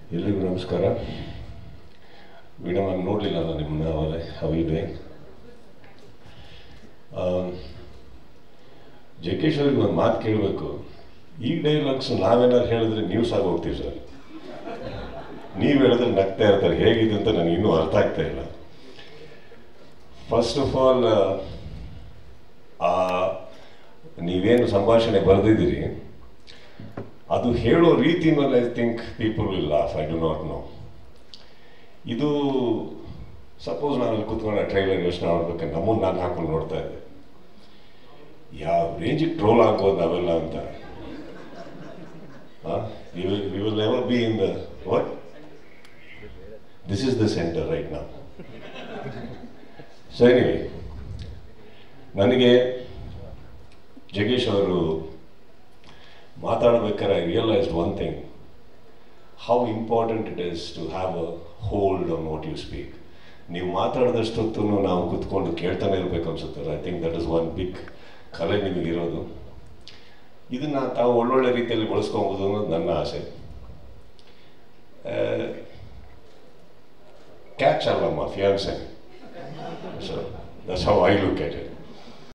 ಎಲ್ರಿಗೂ ನಮಸ್ಕಾರ ವೀಣಾ ಮ್ಯಾಮ್ ನೋಡಲಿಲ್ಲ ನಾನು ನಿಮ್ಮನ್ನ ಅವಾಗ ಹವಿದೆ ಜಗ್ಗೇಶ್ ಅವ್ರಿಗೆ ಒಂದು ಮಾತು ಕೇಳಬೇಕು ಈ ಡೈಲಾಗ್ಸ್ ನಾವೇನಾದ್ರು ಹೇಳಿದ್ರೆ ನ್ಯೂಸ್ ಆಗಿ ಹೋಗ್ತೀವಿ ಸರ್ ನೀವು ಹೇಳಿದ್ರೆ ನಗ್ತಾ ಇರ್ತಾರೆ ಹೇಗಿದೆ ಅಂತ ನನಗೆ ಇನ್ನೂ ಅರ್ಥ ಆಗ್ತಾ ಇಲ್ಲ ಫಸ್ಟ್ ಆಫ್ ಆಲ್ ನೀವೇನು ಸಂಭಾಷಣೆ ಬರೆದಿದ್ದೀರಿ ಅದು ಹೇಳೋ ರೀತಿ ಮೇಲೆ I think people will laugh I do not know ಇದು ಸಪೋಸ್ ನಾನು ಅಲ್ಲಿ ಕೂತ್ಕೊಂಡು ಟ್ರೈಲರ್ ಯೋಚನೆ ಮಾಡ್ಬೇಕಾದ್ರೆ ನಮ್ಮನ್ನು ನಾನು ಹಾಕೊಂಡು ನೋಡ್ತಾ ಇದ್ದೆ ಯಾವ ರೇಂಜಿಗೆ ಟ್ರೋಲ್ ಆಗ್ಬೋದು ನಾವೆಲ್ಲ ಅಂತ we will we will never be in the what this is the centre right ನಾವು ಸೊ ಎನಿವೆ ನನಗೆ ಜಗೇಶ್ ಅವರು ಮಾತಾಡಬೇಕಾದ್ರೆ I realised one thing how important it is to have a hold on what you speak ನೀವು ಮಾತಾಡಿದಷ್ಟೊತ್ತು ನಾವು ಕುತ್ಕೊಂಡು ಕೇಳ್ತಾನೆ ಇರಬೇಕು ಅನ್ಸುತ್ತೆ I think that is one big ಕಲೆ ನಿಮಗಿರೋದು ಇದನ್ನು ತಾವು ಒಳ್ಳೊಳ್ಳೆ ರೀತಿಯಲ್ಲಿ ಬಳಸ್ಕೊಬೋದು ಅನ್ನೋದು ನನ್ನ ಆಸೆ ಕ್ಯಾಚ್ ಅಲ್ಲಮ್ಮ fiancee so that's how I look at it